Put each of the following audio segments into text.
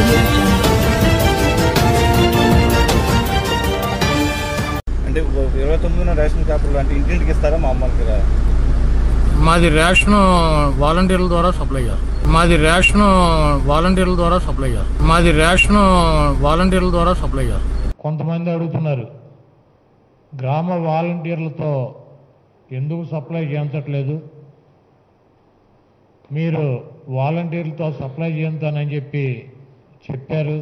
అంటే ఇరవై తొమ్మిదిన రేషన్ షాపులు అంటే ఇంటింటికి ఇస్తారా మామూలుగా రా- మాది రేషన్ వాలంటీర్ల ద్వారా సప్లై చేస్తాం మాది రేషన్ వాలంటీర్ల ద్వారా సప్లై చేస్తాం మాది రేషన్ వాలంటీర్ల ద్వారా సప్లై చేస్తాం కొంతమంది అడుగుతున్నారు గ్రామ వాలంటీర్లతో ఎందుకు సప్లై చేయించట్లేదు మీరు వాలంటీర్లతో సప్లై చేయించానని చెప్పి చెప్పారు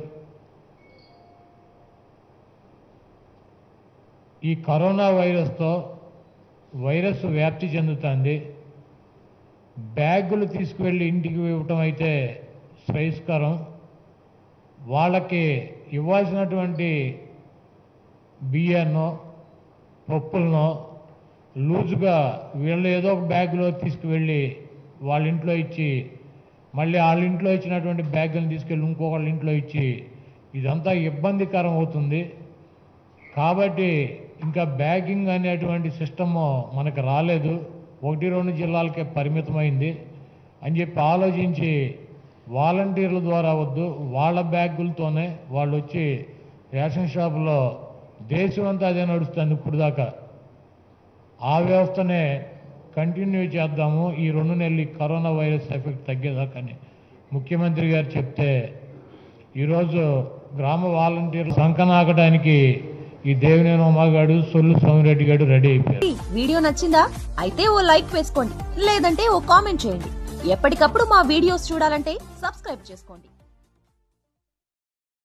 ఈ కరోనా వైరస్తో వైరస్ వ్యాప్తి చెందుతుంది బ్యాగులు తీసుకువెళ్ళి ఇంటికి ఇవ్వటం అయితే శ్రేయస్కరం వాళ్ళకి ఇవ్వాల్సినటువంటి బియ్యాన్నో పప్పులనో లూజుగా వీళ్ళు ఏదో ఒక బ్యాగ్లో తీసుకువెళ్ళి వాళ్ళ ఇంట్లో ఇచ్చి మళ్ళీ వాళ్ళ ఇంట్లో ఇచ్చినటువంటి బ్యాగులను తీసుకెళ్ళి ఇంకొకళ్ళ ఇంట్లో ఇచ్చి ఇదంతా ఇబ్బందికరం అవుతుంది కాబట్టి ఇంకా బ్యాగింగ్ అనేటువంటి సిస్టమ్ మనకు రాలేదు ఒకటి రెండు జిల్లాలకే పరిమితమైంది అని చెప్పి ఆలోచించి వాలంటీర్ల ద్వారా వద్దు వాళ్ళ బ్యాగులతోనే వాళ్ళు వచ్చి రేషన్ షాపులో దేశం అంతా అదే నడుస్తుంది ఇప్పుడు దాకా ఆ వ్యవస్థనే కంటిన్యూ చేద్దాము ఈ రెండు నెలలు ఈ కరోనా వైరస్ ఎఫెక్ట్ తగ్గేదాకని ముఖ్యమంత్రి గారు చెప్తే ఈరోజు గ్రామ వాలంటీర్లు సంకనాకడానికి ఈ దేవినేని ఉమాగాడు సొల్లు సోమిరెడ్డి గారు రెడీ అయిపోయారు వీడియో నచ్చిందా అయితే ఓ లైక్ వేసుకోండి లేదంటే ఓ కామెంట్ చేయండి ఎప్పటికప్పుడు మా వీడియోస్ చూడాలంటే సబ్స్క్రైబ్ చేసుకోండి